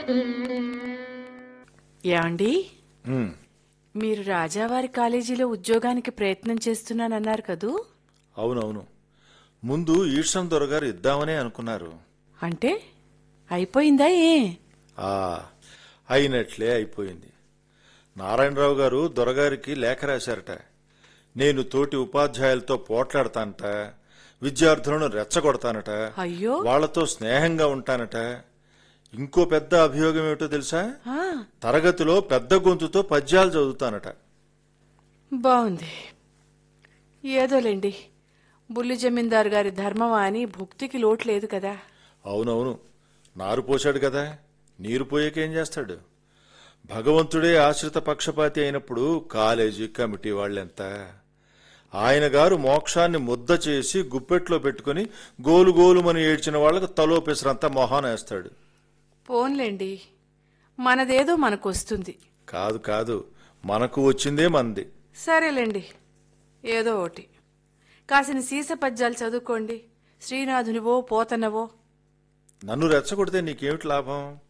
ఏమండి ఉమ్, మీరు రాజావారి కాలేజీలో ఉద్యోగానికి ప్రయత్నం చేస్తున్నానన్నారు కదూ అవునవును ముందు ఈశ్వం దొరగారు ఇద్దామనే అనుకున్నారు అంటే అయిపోయిందా ఏ ఆ అయినట్లే అయిపోయింది నారాయణరావు గారు దొరగారికి లేఖ రాశారట నేను తోటి ఉపాధ్యాయులతో పోట్లాడతానట విద్యార్థులను రెచ్చగొడతానట అయ్యో వాళ్లతో స్నేహంగా ఉంటానట ఇంకో పెద్ద అభియోగం ఏమిటో తెలుసా ఆ, తరగతిలో పెద్ద గొంతుతో పద్యాలు చదువుతానట బాగుంది ఏదోలేండి బుల్లి జమీందారు గారి ధర్మమా అని భుక్తికి లోటు లేదు కదా అవునవును నారు పోశాడు కదా నీరు పోయాకేం చేస్తాడు భగవంతుడే ఆశ్రిత పక్షపాతి అయినప్పుడు కాలేజీ కమిటీ వాళ్ళెంత ఆయన గారు మోక్షాన్ని ముద్ద చేసి గుప్పెట్లో పెట్టుకుని గోలు గోలుమని ఏడ్చిన వాళ్లకు తలో పెసరంతా మొహాన వేస్తాడు పోన్లేండి మనదేదో మనకొస్తుంది కాదు కాదు మనకు వచ్చిందే మంది సరేలేండి ఏదో ఒకటి కాసిన సీస పద్యాలు చదువుకోండి శ్రీనాథునివో పోతనవో నన్ను రెచ్చగొడితే నీకేమిటి లాభం